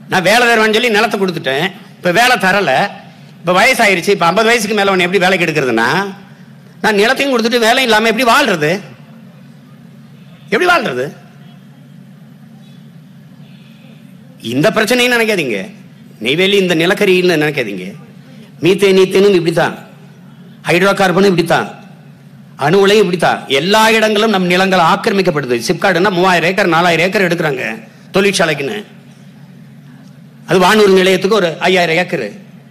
நான் வேலை தருவேன்னு சொல்லி நிலத்தை கொடுத்துட்டேன் இப்போ வேலை தரல இப்போ வயசாயிருச்சு இப்போ ஐம்பது வயசுக்கு மேலே உன்னை எப்படி வேலைக்கு எடுக்கிறதுனா நான் நிலத்தையும் கொடுத்துட்டு வேலையும் இல்லாமல் எப்படி வாழ்றது எப்படி வாழ்றது இந்த பிரச்சனையும் நினைக்காதீங்க நெய்வேலி இந்த நிலக்கரின்னு நினைக்காதீங்க மீத்தே நீத்தேனும் இப்படித்தான் ஹைட்ரோ கார்பனும் இப்படித்தான் அணு உலையும் இப்படித்தான் எல்லா இடங்களும் நம் நிலங்கள் ஆக்கிரமிக்கப்படுது சிப்காடுன்னா மூவாயிரம் ஏக்கர் நாலாயிரம் ஏக்கர் எடுக்கிறாங்க தொழிற்சாலைக்குன்னு அது வானூர் நிலையத்துக்கு ஒரு ஐயாயிரம் ஏக்கர்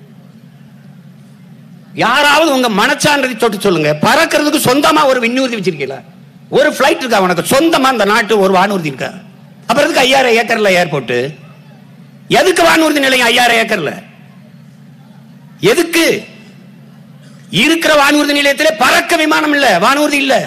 யாராவது உங்க மனச்சான்றதை தொட்டு சொல்லுங்க பறக்கிறதுக்கு சொந்தமா ஒரு விண்ணூர்தி வச்சிருக்கீங்களா ஒரு ஃபிளைட் இருக்கா உனக்கு சொந்தமா அந்த நாட்டு ஒரு வானூர்தி இருக்கா அப்புறம் எதுக்கு ஐயாயிரம் ஏக்கர்ல ஏர்போர்ட் எதுக்கு வானூர்தி நிலையம் ஐயாயிரம் ஏக்கர்ல எதுக்கு இருக்கிற வானூர்தி நிலையத்திலே பறக்க விமானம் இல்ல வானூர்தி இல்ல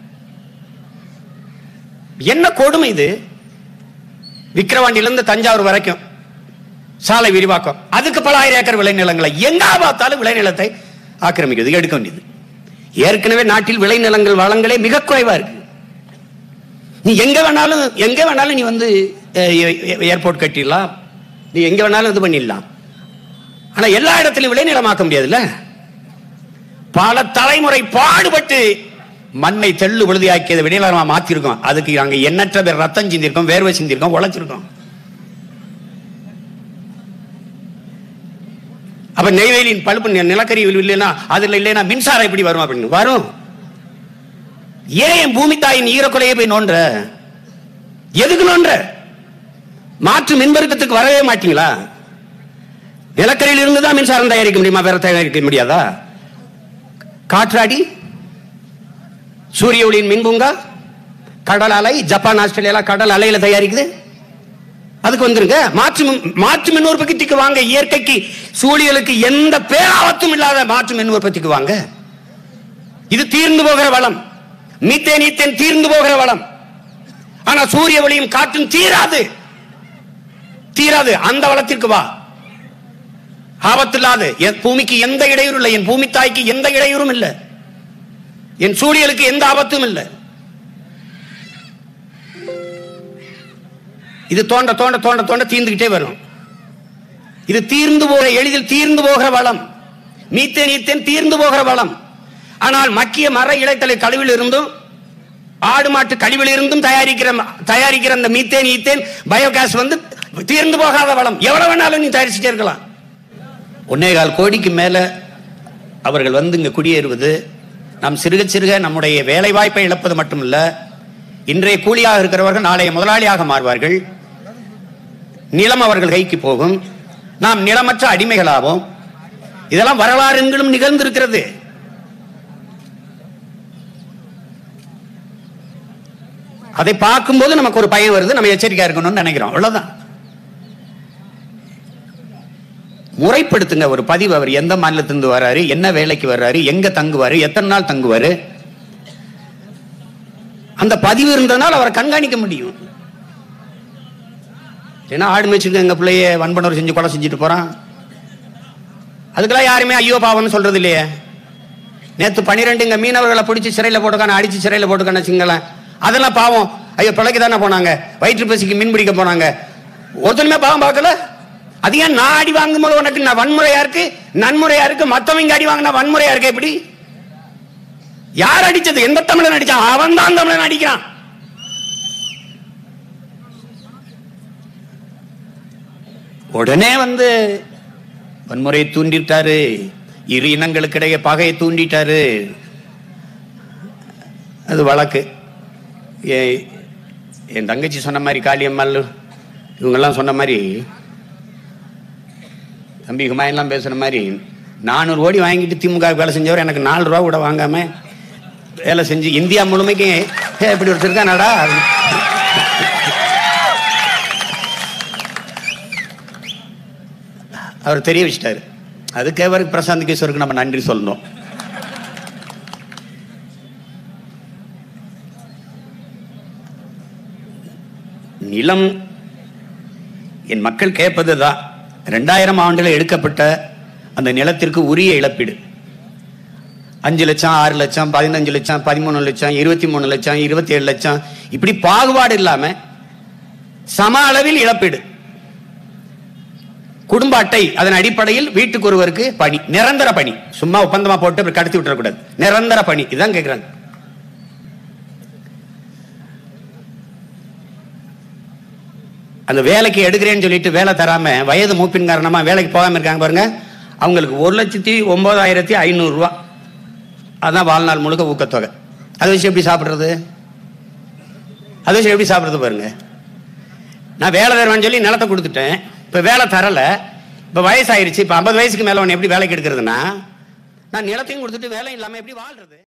என்ன கொடுமை இது விக்கிரவாண்டியிலிருந்து தஞ்சாவூர் வரைக்கும் சாலை விரிவாக்கம் அதுக்கு பல ஆயிரம் ஏக்கர் விளைநிலங்களை எங்க பார்த்தாலும் விளைநிலத்தை ஆக்கிரமிக்கிறது எடுக்க வேண்டியது ஏற்கனவே நாட்டில் விளைநிலங்கள் வளங்களே மிக குறைவா இருக்கு நீ எங்க வேணாலும் எங்க வேணாலும் நீ வந்து ஏர்போர்ட் கட்டிடலாம் நீ எங்க வேணாலும் இது பண்ணிடலாம் ஆனா எல்லா இடத்துலயும் விளைநிலமாக்க முடியாதுல்ல பல தலைமுறை பாடுபட்டு மண்ணை தெள்ளு விழுதியாக்கியதை விளைநிலமா மாத்திருக்கோம் அதுக்கு நாங்க எண்ணற்ற பேர் ரத்தம் சிந்திருக்கோம் வேர்வை சிந்திருக்கோம் உழைச்சிருக்கோம் அப்ப நெய்வேலியின் பழுப்பு நி- நிலக்கரி இல்லைன்னா அதுல இல்லைன்னா மின்சாரம் எப்படி வரும் அப்படின்னு வரும் ஏன் என் பூமி தாயின் ஈரக்குறையை போய் நோன்ற எதுக்கு நோன்ற மாற்று மின்பெருக்கத்துக்கு வரவே மாட்டீங்களா நிலக்கரியில் இருந்து தான் மின்சாரம் தயாரிக்க முடியுமா வேற தயாரிக்க முடியாதா காற்றாடி சூரிய ஒளியின் மின்பூங்கா கடல் அலை ஜப்பான் ஆஸ்திரேலியா கடல் அலையில தயாரிக்குது அதுக்கு வந்துருங்க மாற்று மின்- மாற்று மின் உற்பத்திக்கு வாங்க இயற்கைக்கு சூழியலுக்கு எந்த பேராபத்தும் இல்லாத மாற்று மின் உற்பத்திக்கு வாங்க இது தீர்ந்து போகிற வளம் மீத்தேன் ஈத்தேன் தீர்ந்து போகிற வளம் ஆனா சூரிய ஒளியும் காற்றும் தீராது தீராது அந்த வளத்திற்கு வா ஆபத்தில்லாது என் பூமிக்கு எந்த இடையூறும் இல்லை என் பூமி தாய்க்கு எந்த இடையூறும் இல்லை என் சூழியலுக்கு எந்த ஆபத்தும் இல்லை இது தோண்ட தோண்ட தோண்ட தோண்ட தீர்ந்துகிட்டே வரும் இது தீர்ந்து போகிற எளிதில் தீர்ந்து போகிற வளம் மீத்தேன் ஈத்தேன் தீர்ந்து போகிற வளம் ஆனால் மக்கிய மர இலைத்தலை கழிவில் இருந்தும் ஆடு மாட்டு கழிவில் இருந்தும் தயாரிக்கிற தயாரிக்கிற அந்த மீத்தேன் ஈத்தேன் பயோகேஸ் வந்து தீர்ந்து போகாத வளம் எவ்வளவு வேணாலும் நீ தயாரிச்சுட்டே இருக்கலாம் ஒன்னே கால் கோடிக்கு மேல அவர்கள் வந்து இங்க குடியேறுவது நாம் சிறுக சிறுக நம்முடைய வேலை வாய்ப்பை இழப்பது மட்டுமல்ல இன்றைய கூலியாக இருக்கிறவர்கள் நாளைய முதலாளியாக மாறுவார்கள் நிலம் அவர்கள் கைக்கு போகும் நாம் நிலமற்ற அடிமைகளாவோம் இதெல்லாம் வரலாறு எங்கிலும் நிகழ்ந்திருக்கிறது அதை பார்க்கும்போது நமக்கு ஒரு பயம் வருது நம்ம எச்சரிக்கையா இருக்கணும்னு நினைக்கிறோம் அவ்வளவுதான் முறைப்படுத்துங்க ஒரு பதிவு அவர் எந்த மாநிலத்திலிருந்து வர்றாரு என்ன வேலைக்கு வர்றாரு எங்க தங்குவாரு எத்தனை நாள் தங்குவாரு அந்த பதிவு இருந்ததுனால அவரை கண்காணிக்க முடியும் ஏன்னா ஆடு மேய்ச்சிருக்கு எங்க பிள்ளைய வன்பனர் செஞ்சு கொலை செஞ்சுட்டு போறான் அதுக்கெல்லாம் யாருமே ஐயோ பாவம்னு சொல்றது இல்லையே நேத்து பனிரெண்டு இங்க மீனவர்களை பிடிச்சி சிறையில போட்டுக்கான அடிச்சு சிறையில போட்டுக்கான சிங்களேன் அதெல்லாம் பாவம் ஐயோ பிள்ளைக்கு தானே போனாங்க வயிற்று பசிக்கு மீன் பிடிக்க போனாங்க ஒருத்தனுமே பாவம் பார்க்கல அது ஏன் நான் அடி வாங்கும்போது உனக்கு நான் வன்முறையா இருக்கு நன்முறையா இருக்கு மத்தவங்க அடி வாங்கினா வன்முறையா இருக்கு எப்படி யார் அடிச்சது எந்த தமிழன் அடிச்சான் அவன் தான் தமிழன் அடிக்கிறான் உடனே வந்து வன்முறையை தூண்டிட்டாரு இரு இனங்களுக்கிடையே பகையை தூண்டிட்டாரு அது வழக்கு ஏ- என் தங்கச்சி சொன்ன மாதிரி காளியம்மாள் இவங்கெல்லாம் சொன்ன மாதிரி தம்பி ஹுமாயெல்லாம் பேசுன மாதிரி நானூறு கோடி வாங்கிட்டு திமுக வேலை செஞ்சவர் எனக்கு நாலு ரூபா கூட வாங்காம வேலை செஞ்சு இந்தியா முழுமைக்கும் ஏ, இப்படி ஒருத்தர் இருக்கானாடா அவர் தெரிய வச்சிட்டாரு அதுக்கு அவருக்கு பிரசாந்த் கிஷோருக்கு நம்ம நன்றி சொல்லணும் நிலம் என் மக்கள் கேட்பதுதான் ரெண்டாயிரம் ஆண்டுல எடுக்கப்பட்ட அந்த நிலத்திற்கு உரிய இழப்பீடு அஞ்சு லட்சம் ஆறு லட்சம் பதினஞ்சு லட்சம் பதிமூணு லட்சம் இருபத்தி மூணு லட்சம் இருபத்தி ஏழு லட்சம் இப்படி பாகுபாடு இல்லாம சம அளவில் இழப்பீடு குடும்ப அட்டை அதன் அடிப்படையில் வீட்டுக்கு ஒருவருக்கு பணி நிரந்தர பணி சும்மா ஒப்பந்தமா போட்டு அப்புறம் கடத்தி விட்டுறக்கூடாது நிரந்தர பணி இதான் கேட்கிறாங்க அந்த வேலைக்கு எடுக்கிறேன்னு சொல்லிட்டு வேலை தராம வயது மூப்பின் காரணமா வேலைக்கு போகாம இருக்காங்க பாருங்க அவங்களுக்கு ஒரு லட்சத்தி ஒன்பதாயிரத்தி ஐநூறு ரூபா அதான் வாழ்நாள் முழுக்க ஊக்கத்தொகை அதை வச்சு எப்படி சாப்பிடுறது அதை வச்சு எப்படி சாப்பிடுறது பாருங்க நான் வேலை தருவேன்னு சொல்லி நிலத்தை கொடுத்துட்டேன் இப்போ வேலை தரல இப்போ வயசாயிருச்சு இப்போ ஐம்பது வயசுக்கு மேலே உன்னை எப்படி வேலைக்கு எடுக்கிறதுனா நான் நிலத்தையும் கொடுத்துட்டு வேலை இல்லாமல் எப்படி வாழ்றது